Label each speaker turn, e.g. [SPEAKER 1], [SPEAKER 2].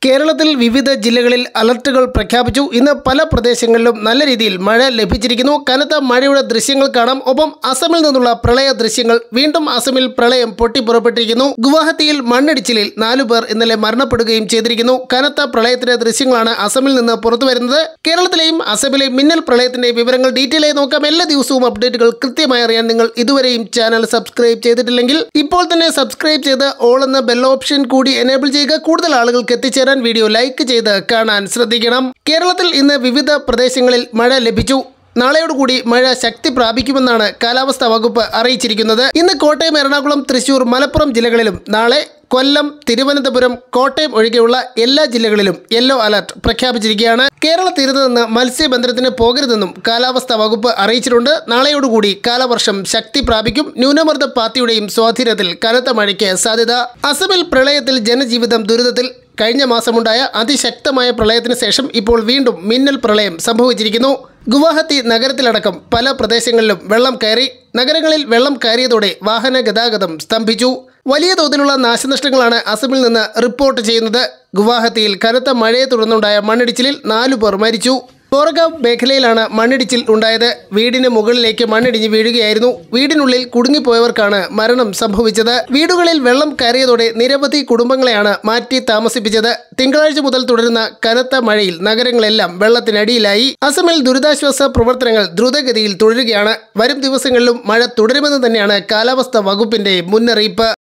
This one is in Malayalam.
[SPEAKER 1] കേരളത്തിൽ വിവിധ ജില്ലകളിൽ അലർട്ടുകൾ പ്രഖ്യാപിച്ചു ഇന്ന് പല പ്രദേശങ്ങളിലും നല്ല രീതിയിൽ മഴ ലഭിച്ചിരിക്കുന്നു കനത്ത മഴയുടെ ദൃശ്യങ്ങൾ കാണാം ഒപ്പം അസമിൽ നിന്നുള്ള പ്രളയ ദൃശ്യങ്ങൾ വീണ്ടും അസമിൽ പ്രളയം പൊട്ടിപ്പുറപ്പെട്ടിരിക്കുന്നു ഗുവാഹത്തിയിൽ മണ്ണിടിച്ചിലിൽ നാലു പേർ ഇന്നലെ മരണപ്പെടുകയും ചെയ്തിരിക്കുന്നു കനത്ത പ്രളയത്തിന്റെ ദൃശ്യങ്ങളാണ് അസമിൽ നിന്ന് പുറത്തുവരുന്നത് കേരളത്തിലെയും അസമിലെയും മിന്നൽ പ്രളയത്തിന്റെ വിവരങ്ങൾ ഡീറ്റെയിൽ ആയി നോക്കാം എല്ലാ ദിവസവും അപ്ഡേറ്റുകൾ കൃത്യമായി അറിയാൻ നിങ്ങൾ ഇതുവരെയും ചാനൽ സബ്സ്ക്രൈബ് ചെയ്തിട്ടില്ലെങ്കിൽ ഇപ്പോൾ തന്നെ സബ്സ്ക്രൈബ് ചെയ്ത് ഓൾ എന്ന ബെൽ ഓപ്ഷൻ കൂടി എനേബിൾ ചെയ്യുക കൂടുതൽ ആളുകൾക്ക് എത്തിച്ചേരാൻ വീഡിയോ ലൈക്ക് ചെയ്ത് കാണാൻ ശ്രദ്ധിക്കണം കേരളത്തിൽ ഇന്ന് വിവിധ പ്രദേശങ്ങളിൽ മഴ ലഭിച്ചു നാളെയോടുകൂടി മഴ ശക്തി പ്രാപിക്കുമെന്നാണ് കാലാവസ്ഥാ വകുപ്പ് അറിയിച്ചിരിക്കുന്നത് ഇന്ന് കോട്ടയം എറണാകുളം തൃശൂർ മലപ്പുറം ജില്ലകളിലും നാളെ കൊല്ലം തിരുവനന്തപുരം കോട്ടയം ഒഴികെയുള്ള എല്ലാ ജില്ലകളിലും യെല്ലോ അലർട്ട് പ്രഖ്യാപിച്ചിരിക്കുകയാണ് കേരള തീരത്ത് നിന്ന് മത്സ്യബന്ധനത്തിന് പോകരുതെന്നും കാലാവസ്ഥാ വകുപ്പ് അറിയിച്ചിട്ടുണ്ട് നാളെയോടുകൂടി കാലവർഷം ശക്തി പ്രാപിക്കും ന്യൂനമർദ്ദ പാത്തിയുടെയും സ്വാധീനത്തിൽ കനത്ത മഴയ്ക്ക് സാധ്യത അസമിൽ പ്രളയത്തിൽ ജനജീവിതം ദുരിതത്തിൽ കഴിഞ്ഞ മാസമുണ്ടായ അതിശക്തമായ പ്രളയത്തിന് ശേഷം ഇപ്പോൾ വീണ്ടും മിന്നൽ പ്രളയം സംഭവിച്ചിരിക്കുന്നു ഗുവാഹത്തി നഗരത്തിലടക്കം പല പ്രദേശങ്ങളിലും വെള്ളം കയറി നഗരങ്ങളിൽ വെള്ളം കയറിയതോടെ വാഹന ഗതാഗതം സ്തംഭിച്ചു വലിയ തോതിലുള്ള നാശനഷ്ടങ്ങളാണ് അസമിൽ നിന്ന് റിപ്പോർട്ട് ചെയ്യുന്നത് ഗുവാഹത്തിയിൽ കനത്ത മഴയെ തുടർന്നുണ്ടായ മണ്ണിടിച്ചിലിൽ നാലു പേർ മരിച്ചു ബോറഗാവ് മേഖലയിലാണ് മണ്ണിടിച്ചിൽ ഉണ്ടായത് വീടിന് മുകളിലേക്ക് മണ്ണിടിഞ്ഞ് വീഴുകയായിരുന്നു വീടിനുള്ളിൽ കുടുങ്ങിപ്പോയവർക്കാണ് മരണം സംഭവിച്ചത് വീടുകളിൽ വെള്ളം കയറിയതോടെ നിരവധി കുടുംബങ്ങളെയാണ് മാറ്റി താമസിപ്പിച്ചത് തിങ്കളാഴ്ച മുതൽ തുടരുന്ന കനത്ത മഴയിൽ നഗരങ്ങളെല്ലാം വെള്ളത്തിനടിയിലായി അസമിൽ ദുരിതാശ്വാസ പ്രവർത്തനങ്ങൾ ദ്രുതഗതിയിൽ തുടരുകയാണ് വരും ദിവസങ്ങളിലും മഴ തുടരുമെന്ന് തന്നെയാണ് കാലാവസ്ഥാ വകുപ്പിന്റെ മുന്നറിയിപ്പ്